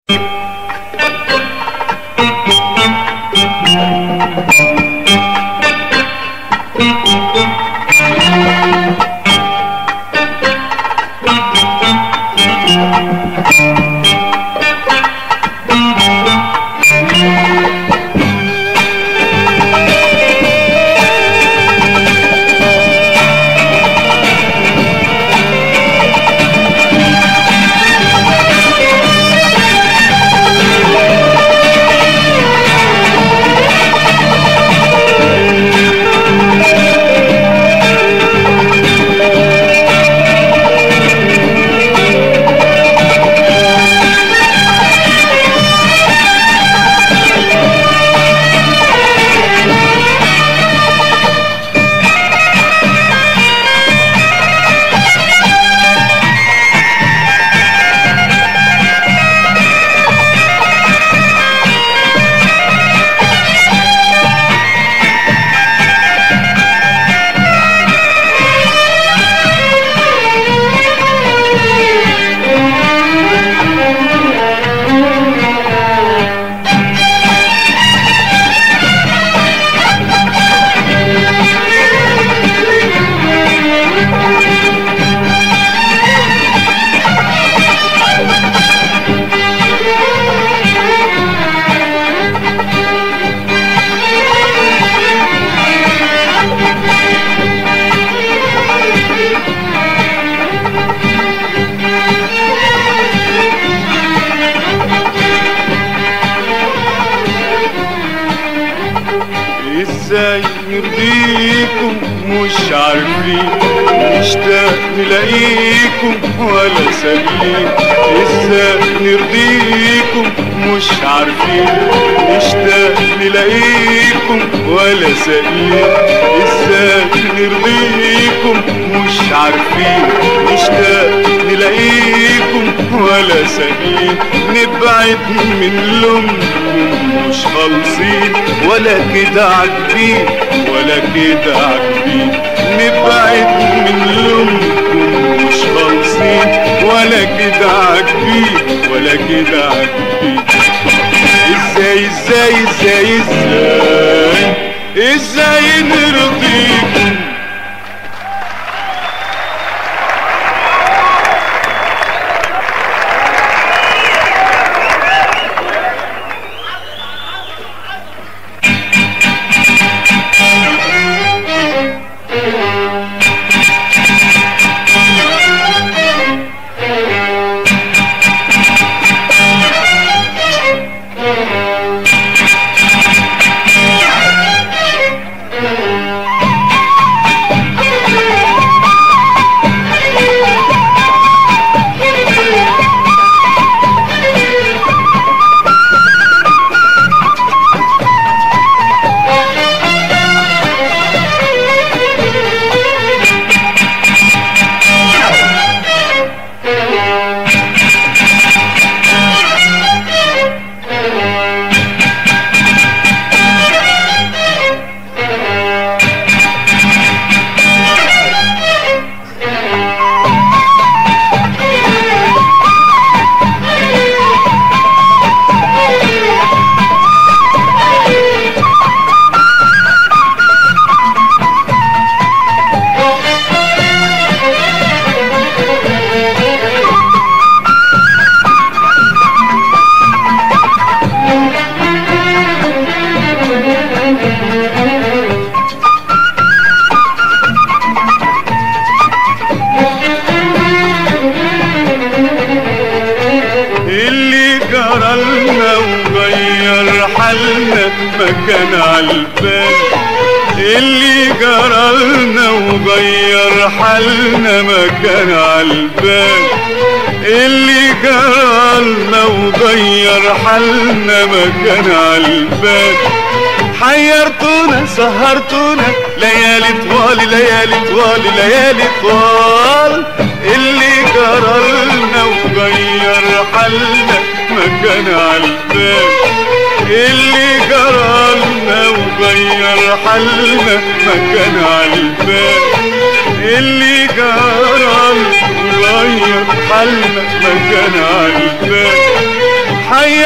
ازاي نرضيكم مش عارفين نشتاق نلاقيكم ولا سابين ازاي نرضيكم مش عارفين نشتاق نلاقيكم ولا سائلين ازاي نرضيكم مش عارفين نشتاق نلاقيكم ولا سائلين نبعد من لومكم مش خالصين ولا كده عاجبين ولا كده عاجبين نبعد من لومكم مش خالصين ولا كده عاجبين ولا كده عاجبين ازاي ازاي ازاي ازاي ازاي نرضيكم اللي جرالنا وغير حالنا مكان عالبال اللي جرالنا وغير حالنا مكان عالبال اللي جرالنا وغير حالنا مكان عالبال حيرتونا سهرتونا ليالي طوال ليالي طوال ليالي طوال اللي جرالنا وغير حالنا مكان عالبال اللي جرالنا وغير حالنا مكان عالبال اللي جرالنا وغير حالنا مكان عالبال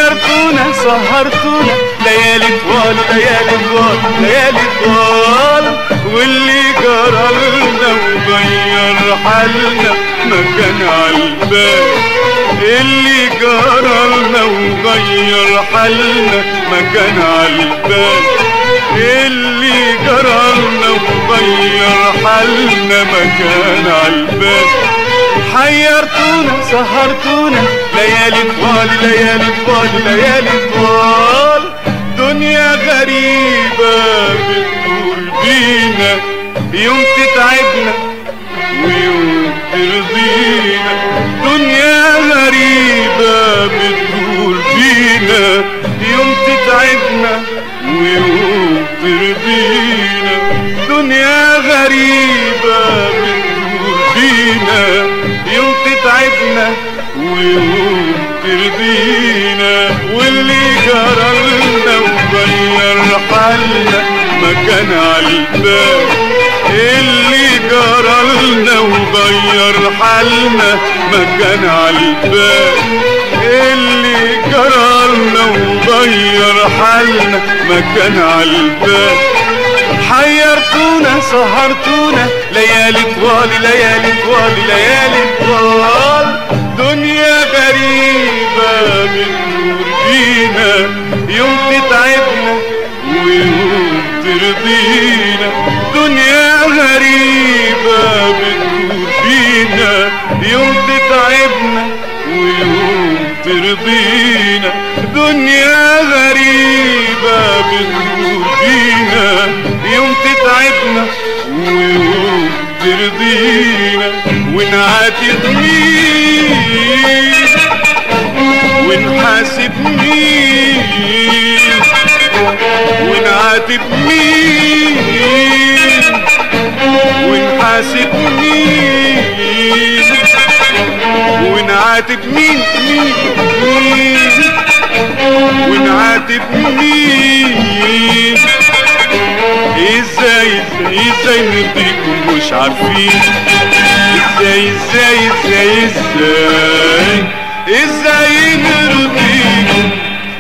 حيرتونا سهرتونا ليالي طوال ليالي طوال ليالي طوال واللي جرالنا وغير حالنا ما كان عالبال اللي جرالنا وغير حالنا ما كان عالبال اللي جرالنا وغير حالنا ما كان عالبال حيرتونا سهرتونا ليالي طوال ليالي طوال ليالي طوال دنيا غريبة بتدور بينا يوم تتعبنا ويوم ترضينا دنيا غريبة بتدور بينا يوم تتعبنا ويوم ترضينا دنيا غريبة بتدور بينا يوم تتعبنا ويوم ترضينا واللي جرالنا وغير حالنا ما كان عالبال اللي جرالنا وغير حالنا ما كان عالبال اللي جرالنا وغير حالنا ما كان عالبال حيرتونا سهرتونا ليالي طوال ليالي طوال ليالي طوال دنيا غريبة بتدور بينا يوم تتعبنا ويوم ترضينا دنيا غريبة بتدور بينا يوم تتعبنا ويوم ترضينا دنيا غريبة بتدور بينا يوم تتعبنا ويوم ترضينا ونعاتب مين ونحاسب مين ونعاتب مين ونحاسب مين ونعاتب مين مين مين ونعاتب مين ازاي ازاي ازاي نرضيكم مش عارفين ازاي ازاي ازاي ازاي ازاي نرضيكم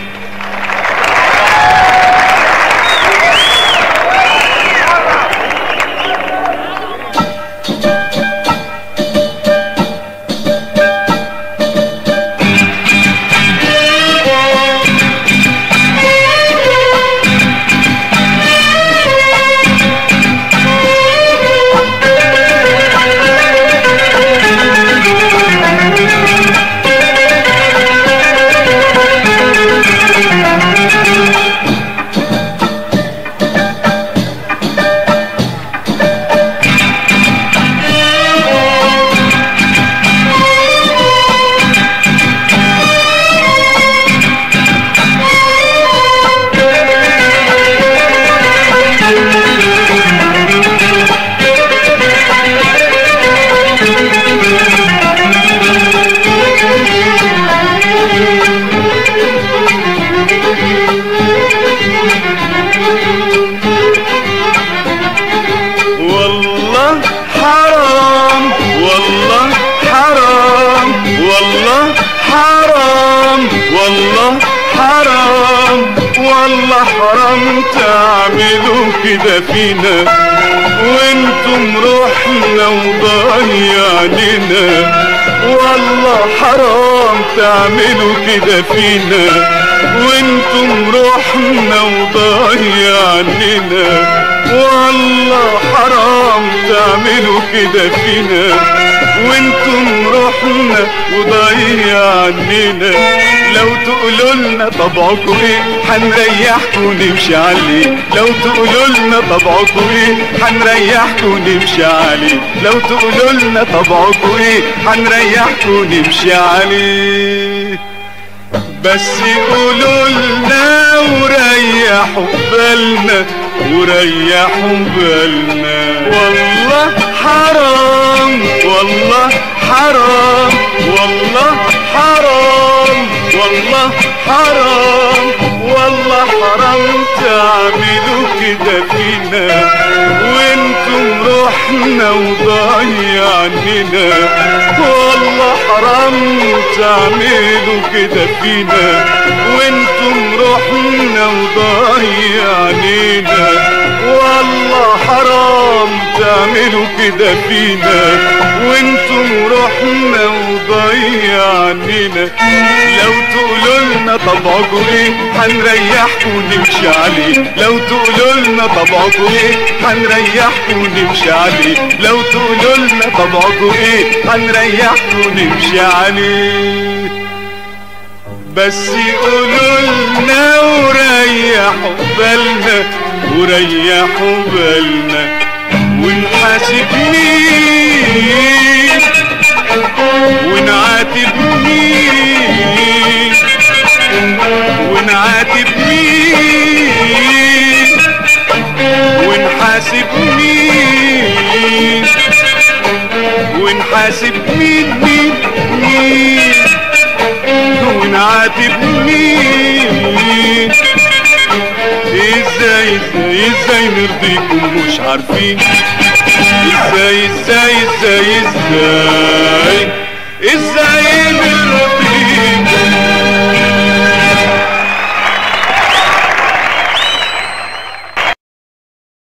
والله حرام والله حرام والله حرام والله حرام والله حرام تعملوا كده فينا وانتم روحنا وضيعننا والله حرام تعملوا كده فينا وانتم روحنا وضيعننا والله حرام تعملوا كده فينا وانتم روحنا وضيعننا لو تقولوا لنا طبعكم ايه هنريحكم ونمشي عليه لو تقولوا لنا طبعكم ايه هنريحكم ونمشي عليه لو تقولوا لنا طبعكم ايه هنريحكم ونمشي عليه بس قولوا لنا وريحوا بالنا وريحوا بالنا والله حرام والله حرام والله حرام والله حرام والله حرام تعملوا كده فينا وانتم روحنا وضيعننا والله حرام تعملوا كده فينا وانتم روحنا وضيعنينا والله حرام تعملوا كده فينا وانتم روحنا وضيعنينا لو تقولوا لنا طبعكم ايه هنريحكم ونمشي عليه لو تقولوا لنا طبعكم ايه هنريحكم ونمشي عليه لو تقولوا لنا طبعكم ايه هنريحكم ونمشي عليه بس يقولوا لنا وريحوا بالنا وريحوا بالنا ونحاسب مين ونعاتب مين ونعاتب مين ونحاسب مين ونحاسب مين مين مين ونعاتب مين ازاي ازاي ازاي نرضيكم مش عارفين ازاي ازاي ازاي ازاي ازاي نرضيكم